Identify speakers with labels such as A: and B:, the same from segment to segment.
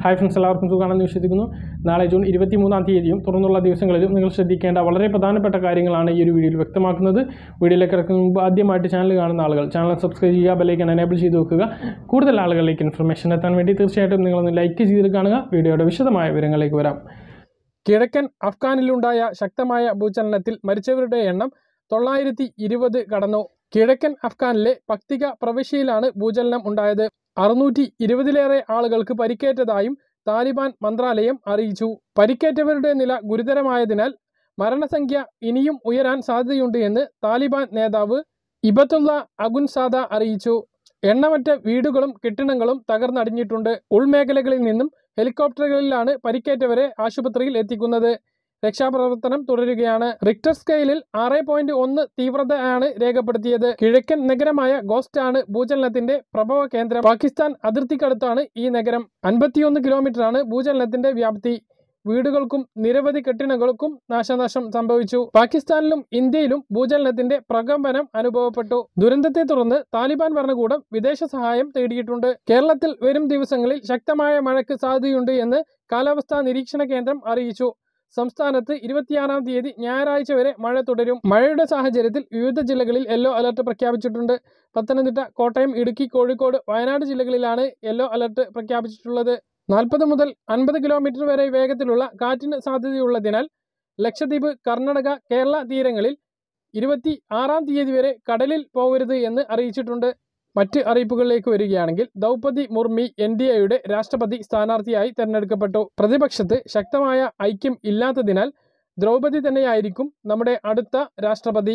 A: hi friends എല്ലാവർക്കും സുഖമാണെന്ന് വിശ്വസിക്കുന്നു നാളെ ജൂൺ ഇരുപത്തി മൂന്നാം തീയതിയും തുറന്നുള്ള ദിവസങ്ങളിലും നിങ്ങൾ ശ്രദ്ധിക്കേണ്ട വളരെ പ്രധാനപ്പെട്ട കാര്യങ്ങളാണ് ഈ ഒരു വീഡിയോയിൽ വ്യക്തമാക്കുന്നത് വീഡിയോയിലേക്ക് ഇറക്കുന്ന മുമ്പ് ആദ്യമായിട്ട് ചാനൽ കാണുന്ന ആളുകൾ ചാനൽ സബ്സ്ക്രൈബ് ചെയ്യുക ബെല്ലൈക്കൺ എനേബിൾ ചെയ്ത് വെക്കുക കൂടുതൽ ആളുകളിലേക്ക് ഇൻഫർമേഷൻ എത്താൻ വേണ്ടി തീർച്ചയായിട്ടും നിങ്ങളൊന്ന് ലൈക്ക് ചെയ്ത് കാണുക വീഡിയോയുടെ വിശദമായ വിവരങ്ങളിലേക്ക് വരാം കിഴക്കൻ അഫ്ഗാനിലുണ്ടായ ശക്തമായ ഭൂചലനത്തിൽ മരിച്ചവരുടെ എണ്ണം തൊള്ളായിരത്തി ഇരുപത് കടന്നു കിഴക്കൻ അഫ്ഗാനിലെ പക്തിക പ്രവിശ്യയിലാണ് ഭൂചലനം ഉണ്ടായത് അറുന്നൂറ്റി ഇരുപതിലേറെ ആളുകൾക്ക് പരിക്കേറ്റതായും താലിബാൻ മന്ത്രാലയം അറിയിച്ചു പരിക്കേറ്റവരുടെ നില ഗുരുതരമായതിനാൽ മരണസംഖ്യ ഇനിയും ഉയരാൻ സാധ്യതയുണ്ട് എന്ന് താലിബാൻ നേതാവ് ഇബത്തുള്ള അഗുൻസാദ അറിയിച്ചു എണ്ണമറ്റ വീടുകളും കെട്ടിടങ്ങളും തകർന്നടിഞ്ഞിട്ടുണ്ട് ഉൾമേഖലകളിൽ നിന്നും ഹെലികോപ്റ്ററുകളിലാണ് പരിക്കേറ്റവരെ ആശുപത്രിയിൽ എത്തിക്കുന്നത് രക്ഷാപ്രവർത്തനം തുടരുകയാണ് റിക്ടർ സ്കെയിലിൽ ആറ് പോയിന്റ് ഒന്ന് തീവ്രതയാണ് രേഖപ്പെടുത്തിയത് കിഴക്കൻ നഗരമായ ഗോസ്റ്റ് ആണ് ഭൂചലനത്തിന്റെ പ്രഭവ കേന്ദ്രം പാകിസ്ഥാൻ അതിർത്തിക്കടുത്താണ് ഈ നഗരം അൻപത്തിയൊന്ന് കിലോമീറ്ററാണ് ഭൂചലനത്തിന്റെ വ്യാപ്തി വീടുകൾക്കും നിരവധി കെട്ടിടങ്ങൾക്കും നാശനഷ്ടം സംഭവിച്ചു പാകിസ്ഥാനിലും ഇന്ത്യയിലും ഭൂചലനത്തിന്റെ പ്രകമ്പനം അനുഭവപ്പെട്ടു ദുരന്തത്തെ തുടർന്ന് താലിബാൻ ഭരണകൂടം വിദേശ സഹായം തേടിയിട്ടുണ്ട് കേരളത്തിൽ വരും ദിവസങ്ങളിൽ ശക്തമായ മഴയ്ക്ക് സാധ്യതയുണ്ട് എന്ന് കാലാവസ്ഥാ നിരീക്ഷണ കേന്ദ്രം അറിയിച്ചു സംസ്ഥാനത്ത് ഇരുപത്തിയാറാം തീയതി ഞായറാഴ്ച വരെ മഴ തുടരും മഴയുടെ സാഹചര്യത്തിൽ വിവിധ ജില്ലകളിൽ യെല്ലോ അലർട്ട് പ്രഖ്യാപിച്ചിട്ടുണ്ട് പത്തനംതിട്ട കോട്ടയം ഇടുക്കി കോഴിക്കോട് വയനാട് ജില്ലകളിലാണ് യെല്ലോ അലർട്ട് പ്രഖ്യാപിച്ചിട്ടുള്ളത് നാൽപ്പത് മുതൽ അൻപത് കിലോമീറ്റർ വരെ വേഗത്തിലുള്ള കാറ്റിന് സാധ്യതയുള്ളതിനാൽ ലക്ഷദ്വീപ് കർണാടക കേരള തീരങ്ങളിൽ ഇരുപത്തി ആറാം തീയതി വരെ കടലിൽ പോകരുത് എന്ന് അറിയിച്ചിട്ടുണ്ട് മറ്റ് അറിയിപ്പുകളിലേക്ക് വരികയാണെങ്കിൽ ദ്രൗപതി മുർമി എൻ ഡി എയുടെ രാഷ്ട്രപതി സ്ഥാനാർത്ഥിയായി തെരഞ്ഞെടുക്കപ്പെട്ടു പ്രതിപക്ഷത്ത് ശക്തമായ ഐക്യം ഇല്ലാത്തതിനാൽ ദ്രൗപതി തന്നെയായിരിക്കും നമ്മുടെ അടുത്ത രാഷ്ട്രപതി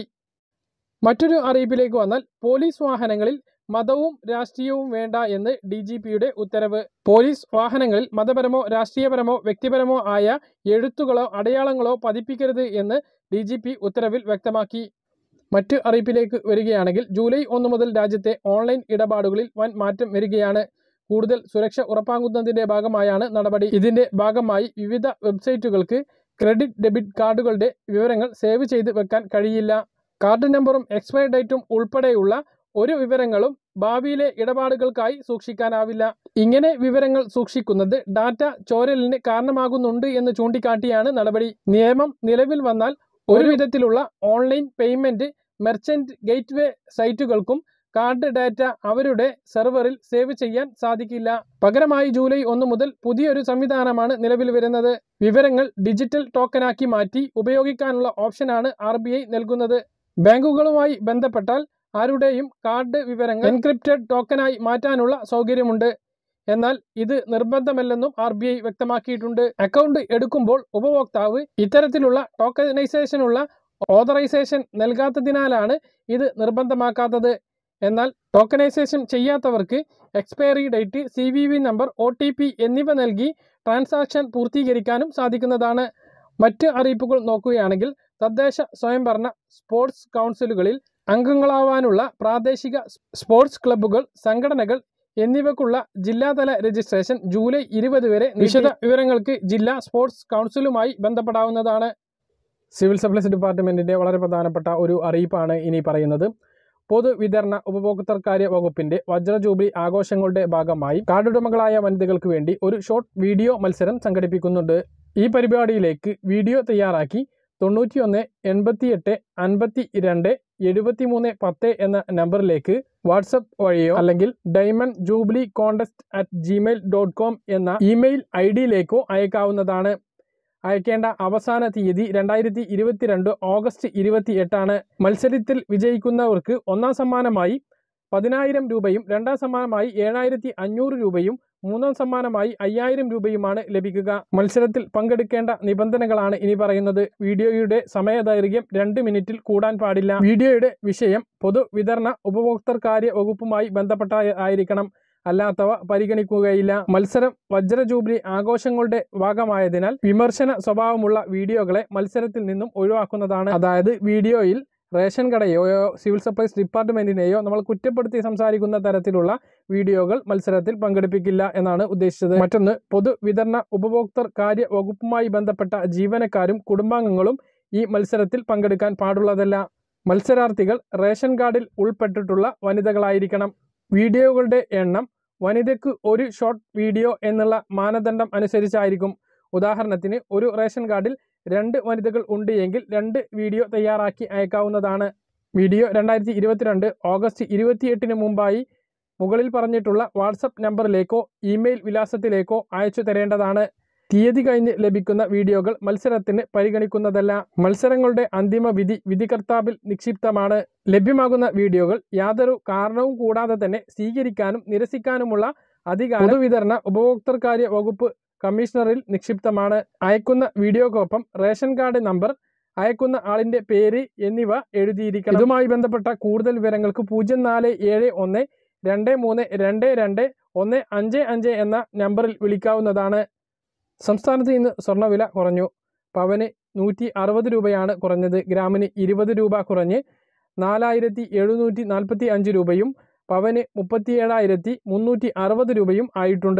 A: മറ്റൊരു അറിയിപ്പിലേക്ക് വന്നാൽ പോലീസ് വാഹനങ്ങളിൽ മതവും രാഷ്ട്രീയവും വേണ്ട എന്ന് ഡി ജി പിയുടെ ഉത്തരവ് പോലീസ് വാഹനങ്ങളിൽ മതപരമോ രാഷ്ട്രീയപരമോ വ്യക്തിപരമോ ആയ എഴുത്തുകളോ അടയാളങ്ങളോ പതിപ്പിക്കരുത് എന്ന് ഡി ജി പി ഉത്തരവിൽ വ്യക്തമാക്കി മറ്റ് അറിയിപ്പിലേക്ക് വരികയാണെങ്കിൽ ജൂലൈ ഒന്ന് മുതൽ രാജ്യത്തെ ഓൺലൈൻ ഇടപാടുകളിൽ വൻ മാറ്റം വരികയാണ് കൂടുതൽ സുരക്ഷ ഉറപ്പാക്കുന്നതിന്റെ ഭാഗമായാണ് നടപടി ഇതിന്റെ ഭാഗമായി വിവിധ വെബ്സൈറ്റുകൾക്ക് ക്രെഡിറ്റ് ഡെബിറ്റ് കാർഡുകളുടെ വിവരങ്ങൾ സേവ് ചെയ്ത് വെക്കാൻ കഴിയില്ല കാർഡ് നമ്പറും എക്സ്പയർ ഡേറ്റും ഉൾപ്പെടെയുള്ള ഒരു വിവരങ്ങളും ഭാവിയിലെ ഇടപാടുകൾക്കായി സൂക്ഷിക്കാനാവില്ല ഇങ്ങനെ വിവരങ്ങൾ സൂക്ഷിക്കുന്നത് ഡാറ്റ ചോരലിന് കാരണമാകുന്നുണ്ട് എന്ന് ചൂണ്ടിക്കാട്ടിയാണ് നടപടി നിയമം നിലവിൽ വന്നാൽ ഒരു വിധത്തിലുള്ള ഓൺലൈൻ പേയ്മെന്റ് മെർച്ചന്റ് ഗേറ്റ്വേ സൈറ്റുകൾക്കും കാർഡ് ഡാറ്റ അവരുടെ സെർവറിൽ സേവ് ചെയ്യാൻ സാധിക്കില്ല പകരമായി ജൂലൈ ഒന്ന് മുതൽ പുതിയൊരു സംവിധാനമാണ് നിലവിൽ വരുന്നത് വിവരങ്ങൾ ഡിജിറ്റൽ ടോക്കനാക്കി മാറ്റി ഉപയോഗിക്കാനുള്ള ഓപ്ഷനാണ് ആർ നൽകുന്നത് ബാങ്കുകളുമായി ബന്ധപ്പെട്ടാൽ ആരുടെയും കാർഡ് വിവരങ്ങൾ എൻക്രിപ്റ്റഡ് ടോക്കനായി മാറ്റാനുള്ള സൗകര്യമുണ്ട് എന്നാൽ ഇത് നിർബന്ധമല്ലെന്നും ആർ ബി ഐ വ്യക്തമാക്കിയിട്ടുണ്ട് അക്കൗണ്ട് എടുക്കുമ്പോൾ ഉപഭോക്താവ് ഇത്തരത്തിലുള്ള ടോക്കനൈസേഷനുള്ള ഓതറൈസേഷൻ നൽകാത്തതിനാലാണ് ഇത് നിർബന്ധമാക്കാത്തത് എന്നാൽ ടോക്കനൈസേഷൻ ചെയ്യാത്തവർക്ക് expiry date C V V number O T P എന്നിവ നൽകി ട്രാൻസാക്ഷൻ പൂർത്തീകരിക്കാനും സാധിക്കുന്നതാണ് മറ്റ് അറിയിപ്പുകൾ നോക്കുകയാണെങ്കിൽ തദ്ദേശ സ്വയംഭരണ സ്പോർട്സ് കൗൺസിലുകളിൽ അംഗങ്ങളാവാനുള്ള പ്രാദേശിക സ്പോർട്സ് ക്ലബ്ബുകൾ സംഘടനകൾ എന്നിവക്കുള്ള ജില്ലാതല രജിസ്ട്രേഷൻ ജൂലൈ ഇരുപത് വരെ വിശദ വിവരങ്ങൾക്ക് ജില്ലാ സ്പോർട്സ് കൗൺസിലുമായി ബന്ധപ്പെടാവുന്നതാണ് സിവിൽ സപ്ലൈസ് ഡിപ്പാർട്ട്മെൻറ്റിൻ്റെ വളരെ പ്രധാനപ്പെട്ട ഒരു അറിയിപ്പാണ് ഇനി പറയുന്നത് പൊതുവിതരണ ഉപഭോക്തൃകാര്യ വകുപ്പിന്റെ വജ്ര ജൂബിലി ആഘോഷങ്ങളുടെ ഭാഗമായി കാർഡുടമകളായ വനിതകൾക്ക് വേണ്ടി ഒരു ഷോർട്ട് വീഡിയോ മത്സരം സംഘടിപ്പിക്കുന്നുണ്ട് ഈ പരിപാടിയിലേക്ക് വീഡിയോ തയ്യാറാക്കി തൊണ്ണൂറ്റിയൊന്ന് എൺപത്തിയെട്ട് അൻപത്തി രണ്ട് എഴുപത്തിമൂന്ന് പത്ത് എന്ന നമ്പറിലേക്ക് വാട്സപ്പ് വഴിയോ അല്ലെങ്കിൽ diamond jubilee contest at Gmail dot com എന്ന ഇമെയിൽ ഐ ഡിയിലേക്കോ അയക്കാവുന്നതാണ് അയക്കേണ്ട അവസാന തീയതി രണ്ടായിരത്തി ഇരുപത്തിരണ്ട് ഓഗസ്റ്റ് ഇരുപത്തി എട്ടാണ് മത്സരത്തിൽ വിജയിക്കുന്നവർക്ക് ഒന്നാം സമ്മാനമായി പതിനായിരം രൂപയും രണ്ടാം സമ്മാനമായി ഏഴായിരത്തി അഞ്ഞൂറ് രൂപയും മൂന്നാം സമ്മാനമായി അയ്യായിരം രൂപയുമാണ് ലഭിക്കുക മത്സരത്തിൽ പങ്കെടുക്കേണ്ട നിബന്ധനകളാണ് ഇനി പറയുന്നത് വീഡിയോയുടെ സമയദൈർഘ്യം രണ്ട് മിനിറ്റിൽ കൂടാൻ പാടില്ല വീഡിയോയുടെ വിഷയം പൊതുവിതരണ ഉപഭോക്തൃകാര്യ വകുപ്പുമായി ബന്ധപ്പെട്ട ആയിരിക്കണം അല്ലാത്തവ പരിഗണിക്കുകയില്ല മത്സരം വജ്ര ജൂബിലി ആഘോഷങ്ങളുടെ ഭാഗമായതിനാൽ വിമർശന സ്വഭാവമുള്ള വീഡിയോകളെ മത്സരത്തിൽ നിന്നും ഒഴിവാക്കുന്നതാണ് അതായത് വീഡിയോയിൽ റേഷൻ കടയോ സിവിൽ സപ്ലൈസ് ഡിപ്പാർട്ട്മെന്റിനെയോ നമ്മൾ കുറ്റപ്പെടുത്തി സംസാരിക്കുന്ന തരത്തിലുള്ള വീഡിയോകൾ മത്സരത്തിൽ പങ്കെടുപ്പിക്കില്ല എന്നാണ് ഉദ്ദേശിച്ചത് മറ്റൊന്ന് പൊതുവിതരണ ഉപഭോക്തൃ കാര്യ വകുപ്പുമായി ബന്ധപ്പെട്ട ജീവനക്കാരും കുടുംബാംഗങ്ങളും ഈ മത്സരത്തിൽ പങ്കെടുക്കാൻ പാടുള്ളതല്ല മത്സരാർത്ഥികൾ റേഷൻ കാർഡിൽ ഉൾപ്പെട്ടിട്ടുള്ള വനിതകളായിരിക്കണം വീഡിയോകളുടെ എണ്ണം വനിതയ്ക്ക് ഒരു ഷോർട്ട് വീഡിയോ എന്നുള്ള മാനദണ്ഡം അനുസരിച്ചായിരിക്കും ഉദാഹരണത്തിന് ഒരു റേഷൻ കാർഡിൽ രണ്ട് വനിതകൾ ഉണ്ട് എങ്കിൽ രണ്ട് വീഡിയോ തയ്യാറാക്കി അയക്കാവുന്നതാണ് വീഡിയോ രണ്ടായിരത്തി ഇരുപത്തിരണ്ട് ഓഗസ്റ്റ് ഇരുപത്തിയെട്ടിന് മുമ്പായി മുകളിൽ പറഞ്ഞിട്ടുള്ള വാട്സപ്പ് നമ്പറിലേക്കോ ഇമെയിൽ വിലാസത്തിലേക്കോ അയച്ചു തരേണ്ടതാണ് തീയതി കഴിഞ്ഞ് ലഭിക്കുന്ന വീഡിയോകൾ മത്സരത്തിന് പരിഗണിക്കുന്നതല്ല മത്സരങ്ങളുടെ അന്തിമ വിധി വിധികർത്താവിൽ നിക്ഷിപ്തമാണ് ലഭ്യമാകുന്ന വീഡിയോകൾ യാതൊരു കാരണവും കൂടാതെ തന്നെ സ്വീകരിക്കാനും നിരസിക്കാനുമുള്ള അധികാരം പൊതുവിതരണ ഉപഭോക്തൃകാര്യ വകുപ്പ് കമ്മീഷണറിൽ നിക്ഷിപ്തമാണ് അയക്കുന്ന വീഡിയോക്കൊപ്പം റേഷൻ കാർഡ് നമ്പർ അയക്കുന്ന ആളിന്റെ പേര് എന്നിവ എഴുതിയിരിക്കണം ഇതുമായി ബന്ധപ്പെട്ട കൂടുതൽ വിവരങ്ങൾക്ക് പൂജ്യം നാല് ഏഴ് ഒന്ന് രണ്ട് മൂന്ന് രണ്ട് രണ്ട് ഒന്ന് അഞ്ച് അഞ്ച് എന്ന നമ്പറിൽ വിളിക്കാവുന്നതാണ് സംസ്ഥാനത്ത് ഇന്ന് സ്വർണ്ണവില കുറഞ്ഞു പവന് നൂറ്റി അറുപത് രൂപയാണ് കുറഞ്ഞത് ഗ്രാമിന് ഇരുപത് രൂപ കുറഞ്ഞ് നാലായിരത്തി എഴുന്നൂറ്റി നാൽപ്പത്തി അഞ്ച് രൂപയും പവന് മുപ്പത്തിയേഴായിരത്തി മുന്നൂറ്റി അറുപത് രൂപയും ആയിട്ടുണ്ട്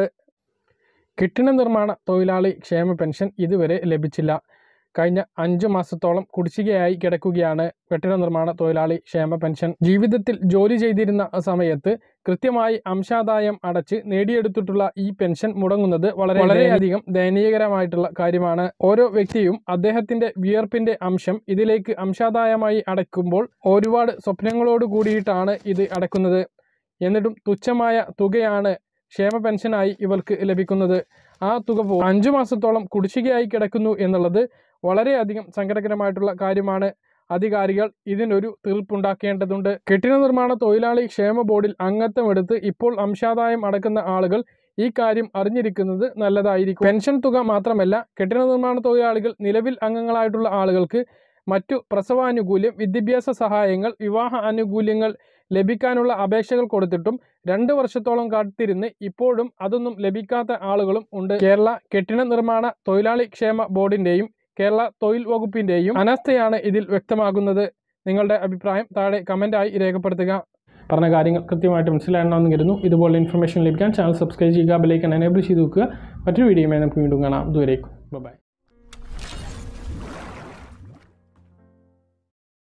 A: കെട്ടിട നിർമ്മാണ തൊഴിലാളി ക്ഷേമ പെൻഷൻ ഇതുവരെ ലഭിച്ചില്ല കഴിഞ്ഞ അഞ്ചു മാസത്തോളം കുടിശ്ശികയായി കിടക്കുകയാണ് കെട്ടിട നിർമ്മാണ തൊഴിലാളി ക്ഷേമ പെൻഷൻ ജീവിതത്തിൽ ജോലി ചെയ്തിരുന്ന സമയത്ത് കൃത്യമായി അംശാദായം അടച്ച് നേടിയെടുത്തിട്ടുള്ള ഈ പെൻഷൻ മുടങ്ങുന്നത് വളരെ വളരെയധികം ദയനീയകരമായിട്ടുള്ള കാര്യമാണ് ഓരോ വ്യക്തിയും അദ്ദേഹത്തിന്റെ വിയർപ്പിന്റെ അംശം ഇതിലേക്ക് അംശാദായമായി അടയ്ക്കുമ്പോൾ ഒരുപാട് സ്വപ്നങ്ങളോട് കൂടിയിട്ടാണ് ഇത് അടയ്ക്കുന്നത് എന്നിട്ടും തുച്ഛമായ തുകയാണ് ക്ഷേമ പെൻഷനായി ഇവർക്ക് ലഭിക്കുന്നത് ആ തുക പോ അഞ്ചു മാസത്തോളം കുടിശ്ശികയായി കിടക്കുന്നു എന്നുള്ളത് വളരെയധികം സങ്കടകരമായിട്ടുള്ള കാര്യമാണ് അധികാരികൾ ഇതിനൊരു തീർപ്പുണ്ടാക്കേണ്ടതുണ്ട് കെട്ടിട നിർമ്മാണ തൊഴിലാളി ക്ഷേമ ബോർഡിൽ അംഗത്വമെടുത്ത് ഇപ്പോൾ അംശാദായം അടക്കുന്ന ആളുകൾ ഈ കാര്യം അറിഞ്ഞിരിക്കുന്നത് നല്ലതായിരിക്കും പെൻഷൻ തുക മാത്രമല്ല കെട്ടിട നിർമ്മാണ തൊഴിലാളികൾ നിലവിൽ അംഗങ്ങളായിട്ടുള്ള ആളുകൾക്ക് മറ്റു പ്രസവാനുകൂല്യം വിദ്യാഭ്യാസ സഹായങ്ങൾ വിവാഹ ആനുകൂല്യങ്ങൾ ലഭിക്കാനുള്ള അപേക്ഷകൾ കൊടുത്തിട്ടും രണ്ട് വർഷത്തോളം കാത്തിരുന്ന് ഇപ്പോഴും അതൊന്നും ലഭിക്കാത്ത ആളുകളും ഉണ്ട് കേരള കെട്ടിട നിർമ്മാണ തൊഴിലാളി ക്ഷേമ ബോർഡിന്റെയും കേരള തൊഴിൽ വകുപ്പിന്റെയും അനാസ്ഥയാണ് ഇതിൽ വ്യക്തമാകുന്നത് നിങ്ങളുടെ അഭിപ്രായം താഴെ കമൻ്റായി രേഖപ്പെടുത്തുക പറഞ്ഞ കാര്യങ്ങൾ കൃത്യമായിട്ട് മനസ്സിലാകണമെന്ന് കരുതുന്നു ഇതുപോലെ ഇൻഫർമേഷൻ ലഭിക്കാൻ ചാനൽ സബ്സ്ക്രൈബ് ചെയ്യുക ബെലൈക്കൺ എനേബിൾ ചെയ്ത് വെക്കുക മറ്റൊരു വീഡിയോയുമായി നമുക്ക് വീണ്ടും കാണാം ഇതുവരേക്കും ബൈ